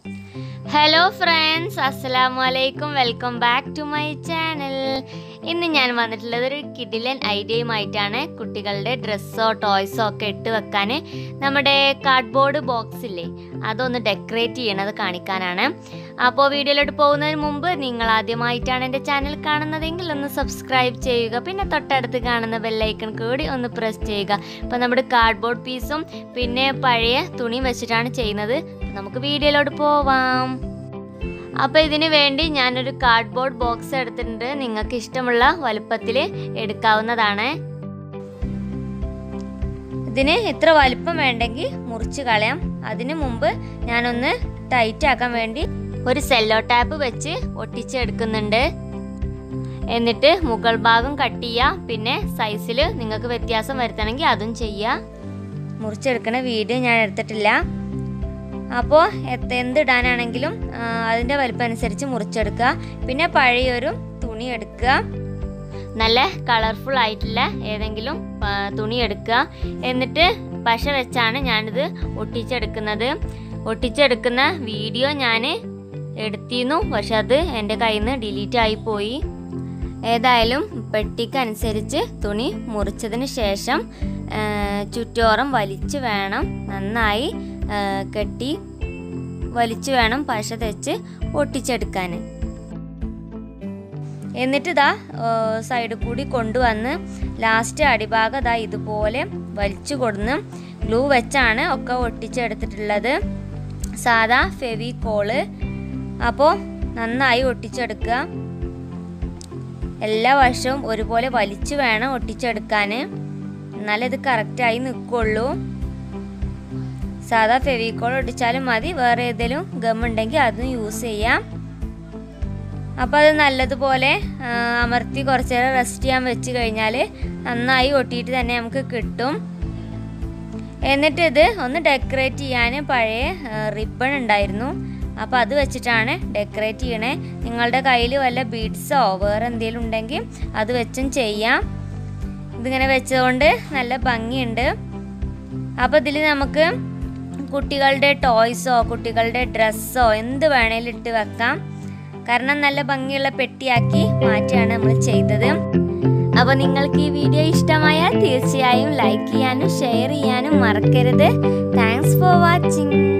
hello friends അസ്സലാമു അലൈക്കും welcome back to my channel ഇന്ന് ഞാൻ വന്നിട്ടുള്ളത് ഒരു കിഡിലൻ ഐഡിയയുമായിട്ടാണ് കുട്ടികളുടെ ഡ്രസ്സോ ടോയ്സോ ഒക്കെ ഇട്ട് വെക്കാൻ നമ്മുടെ കാർഡ്ബോർഡ് ബോക്സ് ഇല്ലേ അതൊന്ന് ഡെക്കറേറ്റ് ചെയ്യണത് കാണിക്കാനാണ് അപ്പോൾ വീഡിയോയിലോട്ട് പോകുന്നതിന് മുമ്പ് നിങ്ങൾ ആദ്യമായിട്ടാണ് എൻ്റെ ചാനൽ കാണുന്നതെങ്കിൽ ഒന്ന് സബ്സ്ക്രൈബ് ചെയ്യുക പിന്നെ തൊട്ടടുത്ത് കാണുന്ന ബെല്ലൈക്കൺ കൂടി ഒന്ന് പ്രസ് ചെയ്യുക അപ്പോൾ നമ്മുടെ കാർഡ്ബോർഡ് പീസും പിന്നെ പഴയ തുണി വെച്ചിട്ടാണ് ചെയ്യുന്നത് നമുക്ക് വീഡിയോയിലോട്ട് പോവാം അപ്പോൾ ഇതിന് വേണ്ടി ഞാനൊരു കാർഡ്ബോർഡ് ബോക്സ് എടുത്തിട്ടുണ്ട് നിങ്ങൾക്ക് ഇഷ്ടമുള്ള വലുപ്പത്തിൽ എടുക്കാവുന്നതാണ് ഇതിന് ഇത്ര വലിപ്പം വേണ്ടെങ്കിൽ മുറിച്ച് കളയാം അതിനു മുമ്പ് ഞാനൊന്ന് ടൈറ്റ് ആക്കാൻ വേണ്ടി ഒരു സെല്ലോ ടാപ്പ് വെച്ച് ഒട്ടിച്ചെടുക്കുന്നുണ്ട് എന്നിട്ട് മുകൾ ഭാഗം കട്ട് ചെയ്യുക പിന്നെ സൈസിൽ നിങ്ങൾക്ക് വ്യത്യാസം വരുത്തണമെങ്കിൽ അതും ചെയ്യുക മുറിച്ചെടുക്കണ വീഡിയോ ഞാൻ എടുത്തിട്ടില്ല അപ്പോൾ എന്തിടാനാണെങ്കിലും അതിൻ്റെ വലിപ്പം അനുസരിച്ച് മുറിച്ചെടുക്കുക പിന്നെ പഴയൊരു തുണി എടുക്കുക നല്ല കളർഫുൾ ആയിട്ടുള്ള ഏതെങ്കിലും ആ, തുണി എടുക്കുക എന്നിട്ട് പശ വെച്ചാണ് ഞാനിത് ഒട്ടിച്ചെടുക്കുന്നത് ഒട്ടിച്ചെടുക്കുന്ന വീഡിയോ ഞാൻ എടുത്തിരുന്നു പക്ഷെ അത് എൻ്റെ കയ്യിൽ നിന്ന് ഡിലീറ്റ് ആയിപ്പോയി ഏതായാലും പെട്ടിക്കനുസരിച്ച് തുണി മുറിച്ചതിന് ശേഷം ആ, ചുറ്റോറം വലിച്ച് വേണം നന്നായി ആ, കെട്ടി വലിച്ചു വേണം പശ തെച്ച് ഒട്ടിച്ചെടുക്കാൻ എന്നിട്ട് ഇതാ സൈഡിൽ കൂടി കൊണ്ടുവന്ന് ലാസ്റ്റ് അടിഭാഗം ഇതാ ഇതുപോലെ വലിച്ചു കൊടുന്ന് ഗ്ലൂ വെച്ചാണ് ഒക്കെ ഒട്ടിച്ചെടുത്തിട്ടുള്ളത് സാധാ ഫെവിക്കോള് അപ്പോൾ നന്നായി ഒട്ടിച്ചെടുക്കുക എല്ലാ വശവും ഒരുപോലെ വലിച്ചു വേണം ഒട്ടിച്ചെടുക്കാൻ എന്നാലേ ഇത് കറക്റ്റായി നിൽക്കുള്ളൂ സാധാ ഫെവിക്കോൾ ഒട്ടിച്ചാലും മതി വേറെ ഏതെങ്കിലും ഗം ഉണ്ടെങ്കിൽ അതും യൂസ് ചെയ്യാം അപ്പോൾ അത് നല്ലതുപോലെ ആ, അമർത്തി കുറച്ച് നേരം റെസ്റ്റ് ചെയ്യാൻ വെച്ച് കഴിഞ്ഞാൽ നന്നായി ഒട്ടിയിട്ട് തന്നെ നമുക്ക് കിട്ടും എന്നിട്ട് ഇത് ഒന്ന് ഡെക്കറേറ്റ് ചെയ്യാൻ പഴയ റിബൺ ഉണ്ടായിരുന്നു അപ്പോൾ അത് വെച്ചിട്ടാണ് ഡെക്കറേറ്റ് ചെയ്യണേ നിങ്ങളുടെ കയ്യിൽ വല്ല ബീഡ്സോ വേറെ എന്തെങ്കിലും ഉണ്ടെങ്കിൽ അത് വെച്ചും ചെയ്യാം ഇതിങ്ങനെ വെച്ചതുകൊണ്ട് നല്ല ഭംഗിയുണ്ട് അപ്പോൾ ഇതിൽ നമുക്ക് കുട്ടികളുടെ ടോയ്സോ കുട്ടികളുടെ ഡ്രസ്സോ എന്ത് വേണേലും ഇട്ട് വെക്കാം കാരണം നല്ല ഭംഗിയുള്ള പെട്ടിയാക്കി മാറ്റിയാണ് നമ്മൾ ചെയ്തത് അപ്പോൾ നിങ്ങൾക്ക് ഈ വീഡിയോ ഇഷ്ടമായാൽ തീർച്ചയായും ലൈക്ക് ചെയ്യാനും ഷെയർ ചെയ്യാനും മറക്കരുത് താങ്ക്സ് ഫോർ വാച്ചിങ്